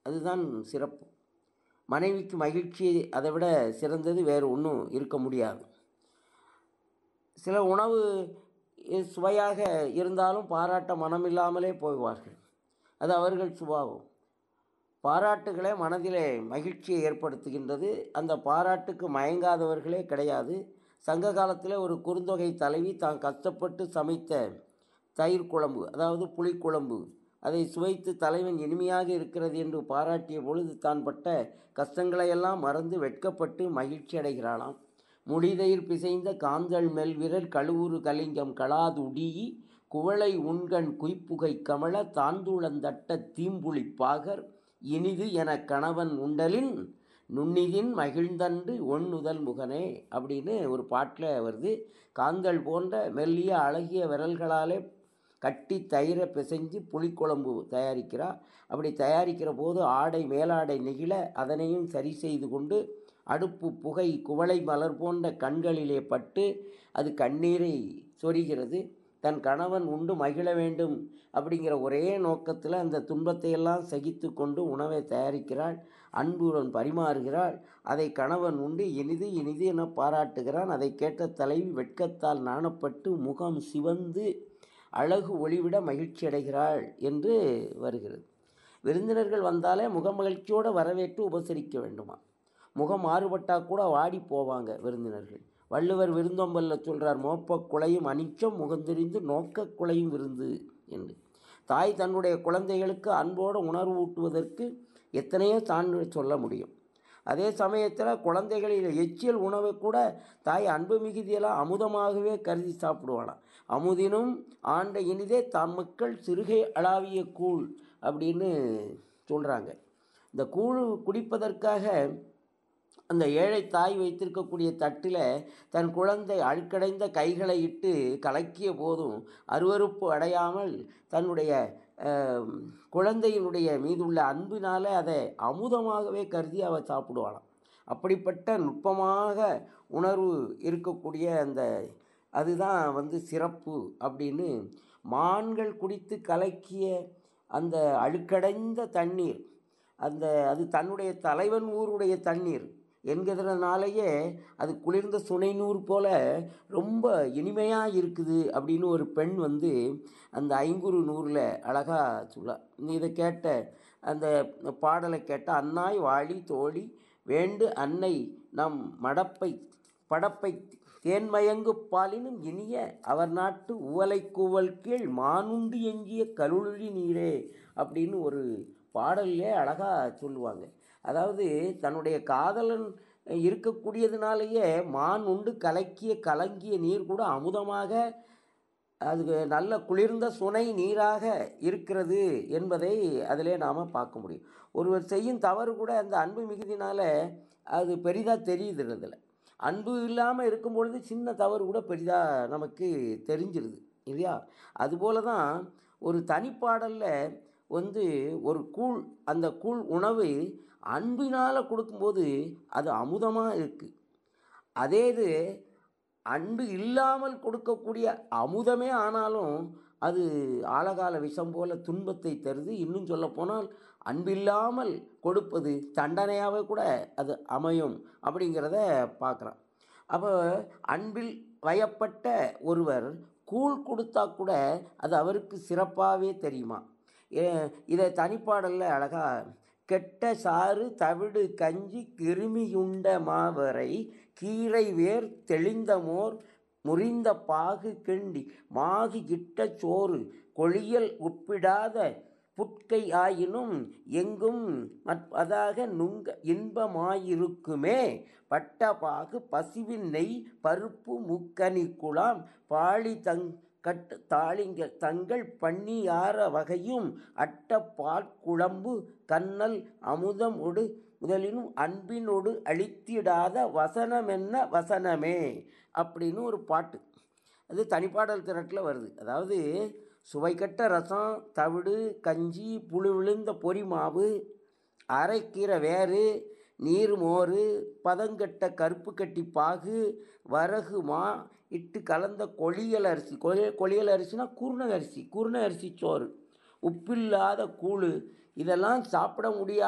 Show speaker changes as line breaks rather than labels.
அதுதான் சிறப்பு மனைவிக்கு மகிழ்ச்சி அதை விட சிறந்தது வேறு ஒன்றும் இருக்க முடியாது சில உணவு இ- சுவையாக இருந்தாலும் பாராட்ட மனமில்லாமலே போவார்கள் அது அவர்கள் சுபாவம் பாராட்டுகளே மனதிலே மகிழ்ச்சியை ஏற்படுத்துகின்றது அந்த பாராட்டுக்கு மயங்காதவர்களே கிடையாது சங்க காலத்தில் ஒரு குறுந்தொகை தலைவி தான் கஷ்டப்பட்டு சமைத்த தயிர் குழம்பு அதாவது புளிக்குழம்பு அதை சுவைத்து தலைவன் இனிமையாக இருக்கிறது என்று பாராட்டிய பொழுது தான் பட்ட கஷ்டங்களையெல்லாம் மறந்து வெட்கப்பட்டு மகிழ்ச்சி அடைகிறாளாம் முடிதயிர் பிசைந்த காந்தள் மெல் விரல் கழுவுறு கலிங்கம் களாதுடி குவளை உண்கண் குய்ப்புகை கமல தாந்துளந்தட்ட தீம்புளி பாகர் இனிது என கணவன் உண்டலின் நுண்ணிதின் மகிழ்ந்தன்று ஒண்ணுதல் முகனே அப்படின்னு ஒரு பாட்டில் வருது காந்தள் போன்ற மெல்லிய அழகிய விரல்களாலே கட்டி தயிரை பிசைஞ்சு புளிக்குழம்பு தயாரிக்கிறார் அப்படி தயாரிக்கிற போது ஆடை மேலாடை நெகிழ அதனையும் சரி செய்து கொண்டு அடுப்பு புகை குவளை மலர் போன்ற கண்களிலே பட்டு அது கண்ணீரை சொரிகிறது தன் கணவன் உண்டு மகிழ வேண்டும் அப்படிங்கிற ஒரே நோக்கத்தில் அந்த துன்பத்தை எல்லாம் சகித்து கொண்டு உணவை தயாரிக்கிறாள் அன்புடன் பரிமாறுகிறாள் அதை கணவன் உண்டு இனிது இனிது என பாராட்டுகிறான் அதை கேட்ட தலைவி வெட்கத்தால் நாணப்பட்டு முகம் சிவந்து அழகு ஒளிவிட மகிழ்ச்சி அடைகிறாள் என்று வருகிறது விருந்தினர்கள் வந்தாலே முகமகிழ்ச்சியோடு வரவேற்று உபசரிக்க வேண்டுமா முகம் மாறுபட்டா கூட வாடி போவாங்க விருந்தினர்கள் வள்ளுவர் விருந்தோம்பல்ல சொல்றார் மோப்பக் குலையும் அனிச்சம் முகந்தெறிந்து நோக்கக் குலையும் விருந்து என்று தாய் தன்னுடைய குழந்தைகளுக்கு அன்போடு உணர்வு ஊட்டுவதற்கு எத்தனையோ சான்று சொல்ல முடியும் அதே சமயத்தில் குழந்தைகளில் எச்சியல் உணவை கூட தாய் அன்பு மிகுதியெல்லாம் அமுதமாகவே கருதி சாப்பிடுவாளாம் அமுதினும் ஆண்ட இனிதே தம் மக்கள் சிறுகை அளாவிய கூழ் அப்படின்னு சொல்கிறாங்க இந்த கூழ் குடிப்பதற்காக அந்த ஏழை தாய் வைத்திருக்கக்கூடிய தட்டில் தன் குழந்தை அழுக்கடைந்த கைகளை இட்டு கலக்கிய போதும் அருவருப்பு அடையாமல் தன்னுடைய அஹ், குழந்தையினுடைய மீதுள்ள அன்பினால அதை அமுதமாகவே கருதி அவள் சாப்பிடுவாளாம் அப்படிப்பட்ட நுட்பமாக உணர்வு இருக்கக்கூடிய அந்த அதுதான் வந்து சிறப்பு அப்படின்னு மான்கள் குடித்து கலக்கிய அந்த அழுக்கடைந்த தண்ணீர் அந்த அது தன்னுடைய தலைவன் ஊருடைய தண்ணீர் என்கிறதுனாலேயே அது குளிர்ந்த சுனைநூறு போல ரொம்ப இனிமையாக இருக்குது அப்படின்னு ஒரு பெண் வந்து அந்த ஐங்குறு நூறில் அழகாக சொல்ல இதை கேட்ட அந்த பாடலை கேட்ட அன்னாய் வாழி தோழி வேண்டு அன்னை நம் மடப்பை படப்பை தேன்மயங்கு பாலினும் இனிய அவர் நாட்டு உவலை கூவல் கீழ் மானுண்டு எஞ்சிய கலுழி நீரே அப்படின்னு ஒரு பாடல்லே அழகாக சொல்லுவாங்க அதாவது தன்னுடைய காதலன் இருக்கக்கூடியதுனாலேயே மான் உண்டு கலக்கிய கலங்கிய நீர் கூட அமுதமாக அது நல்ல குளிர்ந்த சுனை நீராக இருக்கிறது என்பதை அதிலே நாம் பார்க்க முடியும் ஒருவர் செய்யும் தவறு கூட அந்த அன்பு மிகுதினால் அது பெரிதாக தெரியுது அதில் அன்பு இல்லாமல் இருக்கும் பொழுது சின்ன தவறு கூட பெரிதாக நமக்கு தெரிஞ்சிருது இல்லையா அதுபோல தான் ஒரு தனிப்பாடலில் வந்து ஒரு கூழ் அந்த கூழ் உணவு அன்பினால் கொடுக்கும்போது அது அமுதமாக இருக்குது அதே இது அன்பு இல்லாமல் கொடுக்கக்கூடிய அமுதமே ஆனாலும் அது ஆழகால விஷம் போல துன்பத்தை தருது இன்னும் சொல்லப்போனால் அன்பில்லாமல் கொடுப்பது தண்டனையாகவே கூட அது அமையும் அப்படிங்கிறத பார்க்குறான் அப்போ அன்பில் வயப்பட்ட ஒருவர் கூழ் கொடுத்தா கூட அது அவருக்கு சிறப்பாகவே தெரியுமா ஏ- இதை தனிப்பாடலில் அழகா கெட்ட சாறு தவிடு கஞ்சி கிருமியுண்ட மாவரை கீரை வேர் தெளிந்த மோர் முறிந்த பாகு கிண்டி மாகு இட்ட சோறு கொளியல் உப்பிடாத புட்கை ஆயினும் எங்கும் மற்பதாக நுங்க இன்பமாயிருக்குமே பட்ட பாகு பசுவின் நெய் பருப்பு முக்கனி குழாம் பாளி தங் கட்டு தாளிங்க தங்கள் பண்ணியார வகையும் அட்ட பால் குழம்பு கண்ணல் அமுதம் ஒடு முதலினும் அன்பினோடு அழித்திடாத வசனமென்ன வசனமே அப்படின்னு ஒரு பாட்டு அது தனிப்பாடல் திரட்டில் வருது அதாவது சுவைக்கட்ட ரசம் தவிடு கஞ்சி புழு விழுந்த பொரி மாவு அரைக்கீரை வேறு நீர் மோர் பதங்கட்ட கருப்பு கட்டி பாகு வரகு மா இட்டு கலந்த கொளியல் அரிசி கொளிய கொளியல் அரிசினா குருண அரிசி குருண அரிசி சோறு உப்பில்லாத கூழ் இதெல்லாம் சாப்பிட முடியாத